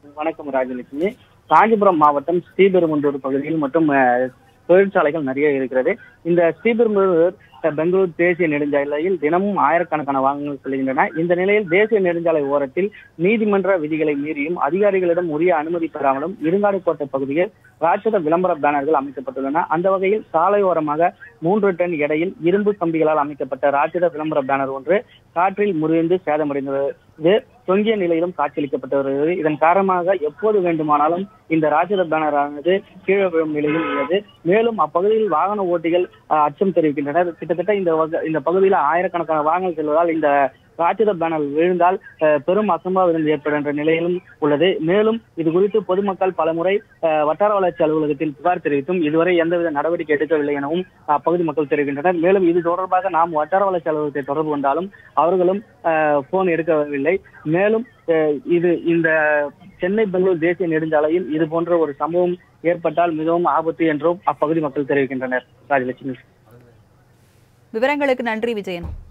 வணக்கம் ராஜலட்சுமி காஞ்சிபுரம் மாவட்டம் ஸ்ரீபெரும்புதூர் பகுதியில் மற்றும் அஹ், தொழிற்சாலைகள் நிறைய இருக்கிறது இந்த ஸ்ரீபெரும்புதூர் அஹ், பெங்களூர் தேசிய நெடுஞ்சாலையில் தினமும் ஆயிரக்கணக்கான வாகனங்கள் செல்கின்றன இந்த நிலையில் தேசிய நெடுஞ்சாலை ஓரத்தில் நீதிமன்ற விதிகளை மீறியும் அதிகாரிகளிடம் உரிய அனுமதி பெறாமலும் இருங்காடுக்கோட்டை பகுதியில் ராட்சத விளம்பர பேனர்கள் அமைக்கப்பட்டுள்ளன அந்த வகையில் சாலையோரமாக மூன்று டன் எடையில் இரும்பு கம்பிகளால் அமைக்கப்பட்ட ராட்சத விளம்பர பேனர் ஒன்று காற்றில் முறிந்து சேதமடைந்தது இது தொங்கிய நிலையிலும் காட்சியளிக்கப்பட்டு வருகிறது இதன் காரணமாக எப்போது வேண்டுமானாலும் இந்த ராட்சத பேனர் ஆனது கீழே விழும் நிலையில் உள்ளது மேலும் அப்பகுதியில் வாகன ஓட்டிகள் அஹ், அச்சம் தெரிவிக்கின்றனர் கிட்டத்தட்ட இந்த வக- இந்த பகுதியில் ஆயிரக்கணக்கான வாகனங்கள் செல்வதால் இந்த ராட்சத பேனர் விழுந்தால் அஹ், பெரும் அசம்பாவிதம் ஏற்படுகின்ற நிலையிலும் உள்ளது மேலும் இது குறித்து பொதுமக்கள் பலமுறை அஹ், வட்டார வளர்ச்சி அலுவலகத்தில் புகார் தெரிவித்தும் இதுவரை எந்தவித நடவடிக்கை எடுக்கவில்லை எனவும் அப்பகுதி மக்கள் தெரிவிக்கின்றனர் மேலும் இது தொடர்பாக நாம் வட்டார வளர்ச்சி அலுவலகத்தை தொடர்பு கொண்டாலும் அவர்களும் போன் எடுக்கவில்லை மேலும் அஹ், இது இந்த சென்னை பெங்களூர் தேசிய நெடுஞ்சாலையில் இது போன்ற ஒரு சம்பவம் ஏற்பட்டால் மிகவும் ஆபத்து என்றும் அப்பகுதி மக்கள் தெரிவிக்கின்றனர் ராஜலட்சுமி விவரங்களுக்கு நன்றி விஜயன்